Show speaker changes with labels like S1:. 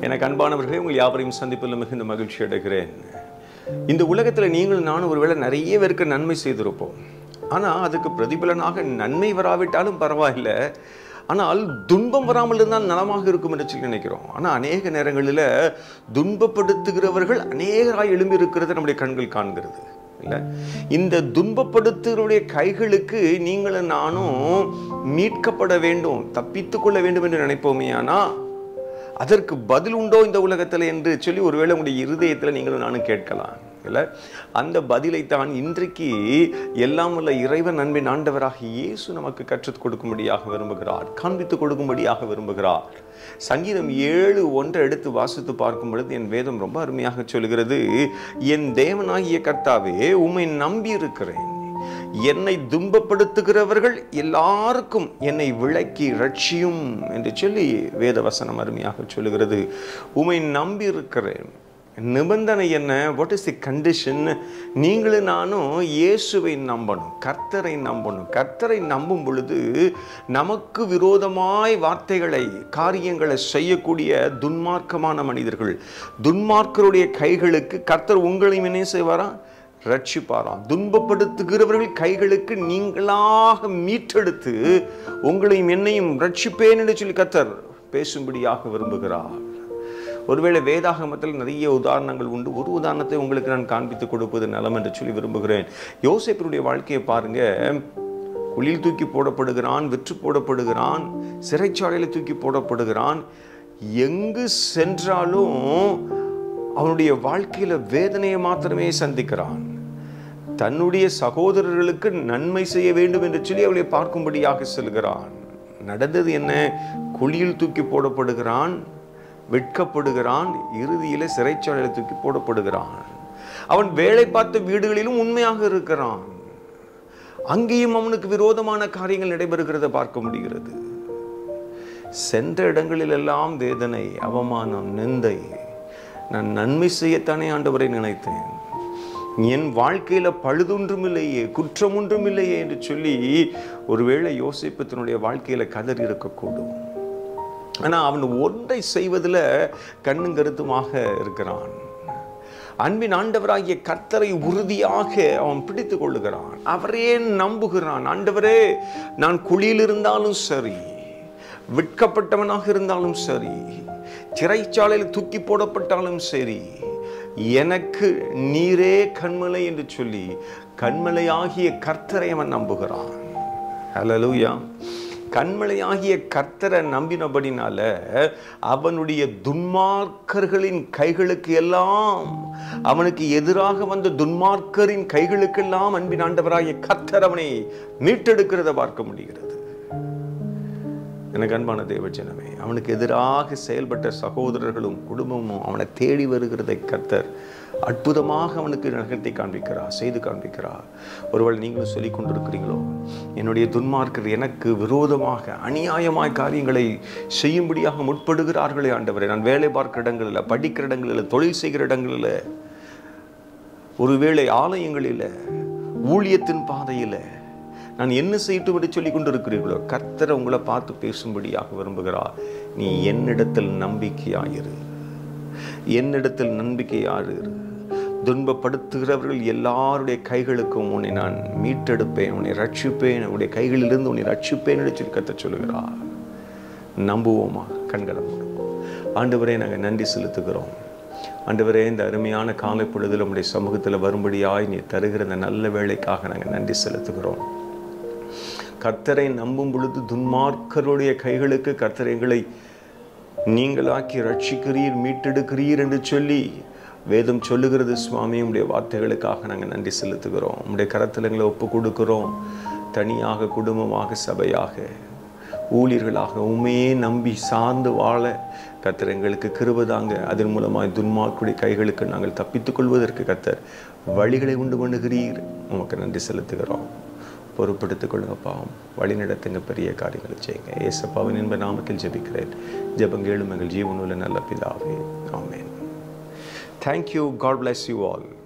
S1: எனக்கு அன்பானவர்களே உங்கள் யாவரையும் சந்திப்பில் மிகுந்த மகிழ்ச்சி அடைகிறேன் இந்த உலகத்தில் நீங்கள் நானும் ஒருவேளை நிறைய பேருக்கு நன்மை செய்திருப்போம் ஆனால் அதுக்கு பிரதிபலனாக நன்மை வராவிட்டாலும் பரவாயில்லை ஆனால் துன்பம் வராமல் இருந்தால் நலமாக இருக்கும் என்று சொல்லி நினைக்கிறோம் ஆனால் அநேக நேரங்களில் துன்பப்படுத்துகிறவர்கள் அநேகராய் எழும்பி இருக்கிறது நம்முடைய கண்கள் காண்கிறது இல்லை இந்த துன்பப்படுத்துகிறவருடைய கைகளுக்கு நீங்களும் நானும் மீட்கப்பட வேண்டும் தப்பித்துக் கொள்ள வேண்டும் என்று நினைப்போமே ஆனால் அதற்கு பதில் உண்டோ இந்த உலகத்தில் என்று சொல்லி ஒருவேளை உங்களுடைய இருதயத்தில் நீங்களும் நானும் கேட்கலாம் இல்லை அந்த பதிலை தான் இன்றைக்கு எல்லாம் உள்ள இறைவன் அன்பின் ஆண்டவராக இயேசு நமக்கு கற்றுக் கொடுக்கும்படியாக விரும்புகிறார் காண்பித்து கொடுக்கும்படியாக விரும்புகிறார் சங்கீதம் ஏழு ஒன்றை எடுத்து வாசித்து பார்க்கும் பொழுது என் வேதம் ரொம்ப அருமையாக சொல்கிறது என் தேவனாகிய கர்த்தாவே உம்மை நம்பி இருக்கிறேன் என்னை துன்பப்படுத்துகிறவர்கள் எல்லாருக்கும் என்னை விளக்கி ரட்சியும் என்று சொல்லி வேதவசனம் அருமையாக சொல்லுகிறது உமை நம்பி இருக்கிறேன் நிபந்தனை என்ன வாட் இஸ் தி கண்டிஷன் நீங்களும் நானும் இயேசுவை நம்பணும் கர்த்தரை நம்பணும் கர்த்தரை நம்பும் பொழுது நமக்கு விரோதமாய் வார்த்தைகளை காரியங்களை செய்யக்கூடிய துன்மார்க்கமான மனிதர்கள் துன்மார்க்கருடைய கைகளுக்கு கர்த்தர் உங்களையும் என்ன செய்வாரா ரட்சிப்பாராம் துன்பப்படுத்துகிறவர்கள் கைகளுக்கு நீங்களாக மீட்டெடுத்து உங்களையும் என்னையும் ரட்சிப்பேன் என்று சொல்லி கத்தர் பேசும்படியாக விரும்புகிறார் ஒருவேளை வேதாகமத்தில் நிறைய உதாரணங்கள் உண்டு ஒரு உதாரணத்தை உங்களுக்கு நான் காண்பித்து கொடுப்பது நலம் என்று சொல்லி விரும்புகிறேன் யோசேப்பினுடைய வாழ்க்கையை பாருங்க குளில் தூக்கி போடப்படுகிறான் விற்று போடப்படுகிறான் சிறைச்சாலையில் தூக்கி போடப்படுகிறான் எங்கு சென்றாலும் அவனுடைய வாழ்க்கையில வேதனையை மாத்திரமே சந்திக்கிறான் தன்னுடைய சகோதரர்களுக்கு நன்மை செய்ய வேண்டும் என்று சொல்லி அவளை பார்க்கும்படியாக செல்கிறான் நடந்தது என்ன குழியில் தூக்கி போடப்படுகிறான் வெட்கப்படுகிறான் இறுதியில சிறைச்சாலையில் தூக்கி போடப்படுகிறான் அவன் வேலை பார்த்த வீடுகளிலும் உண்மையாக இருக்கிறான் அங்கேயும் அவனுக்கு விரோதமான காரியங்கள் நடைபெறுகிறத பார்க்க முடிகிறது சென்ற இடங்களில் எல்லாம் வேதனை அவமானம் நிந்தை நான் நன்மை செய்யத்தானே ஆண்டவரை நினைத்தேன் என் வாழ்க்கையில பழுதொன்றும் இல்லையே குற்றம் ஒன்றும் இல்லையே என்று சொல்லி ஒருவேளை யோசிப்பு தன்னுடைய வாழ்க்கையில கதறி இருக்கக்கூடும் ஆனா அவன் ஒன்றை செய்வதில் கண்ணும் கருத்துமாக இருக்கிறான் அன்பின் ஆண்டவராகிய கர்த்தரை உறுதியாக அவன் பிடித்து கொள்ளுகிறான் அவரே நம்புகிறான் ஆண்டவரே நான் குழியில் இருந்தாலும் சரி விற்கப்பட்டவனாக இருந்தாலும் சரி சிறைச்சாலையில் தூக்கி போடப்பட்டாலும் சரி எனக்கு நீரே கண்மலை என்று சொல்லி கண்மலையாகிய கர்த்தரை அவன் நம்புகிறான் ஹலலூயா கண்மலையாகிய கர்த்தரை நம்பினபடினால அவனுடைய துன்மார்க்கர்களின் கைகளுக்கு எல்லாம் அவனுக்கு எதிராக வந்த துன்மார்க்கரின் கைகளுக்கெல்லாம் அன்பின் ஆண்டவராகிய கர்த்தர் அவனை மீட்டெடுக்கிறத பார்க்க முடிகிறது எனக்கு அன்பான தேவஜனமே அவனுக்கு எதிராக செயல்பட்ட சகோதரர்களும் குடும்பமும் அவனை தேடி வருகிறதை கர்த்தர் அற்புதமாக அவனுக்கு நகர்த்தி காண்பிக்கிறார் செய்து காண்பிக்கிறார் ஒருவேளை நீங்களும் சொல்லிக் கொண்டிருக்கிறீங்களோ என்னுடைய துன்மார்க்கர் எனக்கு விரோதமாக அநியாயமாய் காரியங்களை செய்யும்படியாக முற்படுகிறார்களே ஆண்டவரே நான் வேலை பார்க்கிற இடங்களில் படிக்கிற இடங்களில் தொழில் செய்கிற இடங்களில் ஒருவேளை ஆலயங்களில் ஊழியத்தின் பாதையில் நான் என்ன செய்யட்டும் என்று சொல்லி கொண்டிருக்கிறீர்களோ கர்த்தரை உங்களை பார்த்து பேசும்படியாக விரும்புகிறார் நீ என்னிடத்தில் நம்பிக்கையாயிரு என்னிடத்தில் நம்பிக்கையாயிரு துன்பப்படுத்துகிறவர்கள் எல்லாருடைய கைகளுக்கும் உன்னை நான் மீட்டெடுப்பேன் உன்னை ரட்சிப்பேன் உன்னுடைய கைகளிலிருந்து உன்னை ரட்சிப்பேன் என்று சொல்லி கத்த சொல்லுகிறார் நம்புவோமா கண்களை மூடும் ஆண்டவரே நாங்கள் நன்றி செலுத்துகிறோம் ஆண்டவரே இந்த அருமையான காலை பொழுதில் நம்முடைய சமூகத்தில் வரும்படியாய் நீ தருகிற இந்த நல்ல வேலைக்காக நாங்கள் நன்றி செலுத்துகிறோம் கர்த்தரை நம்பும் பொழுது துன்மார்க்கருடைய கைகளுக்கு கர்த்தர் எங்களை நீங்களாக்கி ரட்சிக்கிறீர் மீட்டெடுக்கிறீர் என்று சொல்லி வேதம் சொல்லுகிறது சுவாமி உடைய வார்த்தைகளுக்காக நாங்கள் நன்றி செலுத்துகிறோம் உடைய கரத்தில் எங்களை ஒப்பு கொடுக்கிறோம் தனியாக குடும்பமாக சபையாக ஊழியர்களாக உண்மையே நம்பி சார்ந்து வாழ கத்தர் எங்களுக்கு கிருபதாங்க அதன் மூலமாய் துன்மார்க்குடைய கைகளுக்கு நாங்கள் தப்பித்துக் கொள்வதற்கு கத்தர் வழிகளை உண்டு பண்ணுகிறீர் உமக்கு நன்றி செலுத்துகிறோம் பொறுப்படுத்திக் கொள்ளுங்கப்பா வழி நடத்துங்க பெரிய காரியங்களை செய்யுங்க ஏசப்பாவின் என்ப நாமத்தில் ஜெபிக்கிறேன் ஜெபங்கேளும் எங்கள் ஜீவனுள்ள நல்ல பிதாவே ஆமேன் thank you God bless you all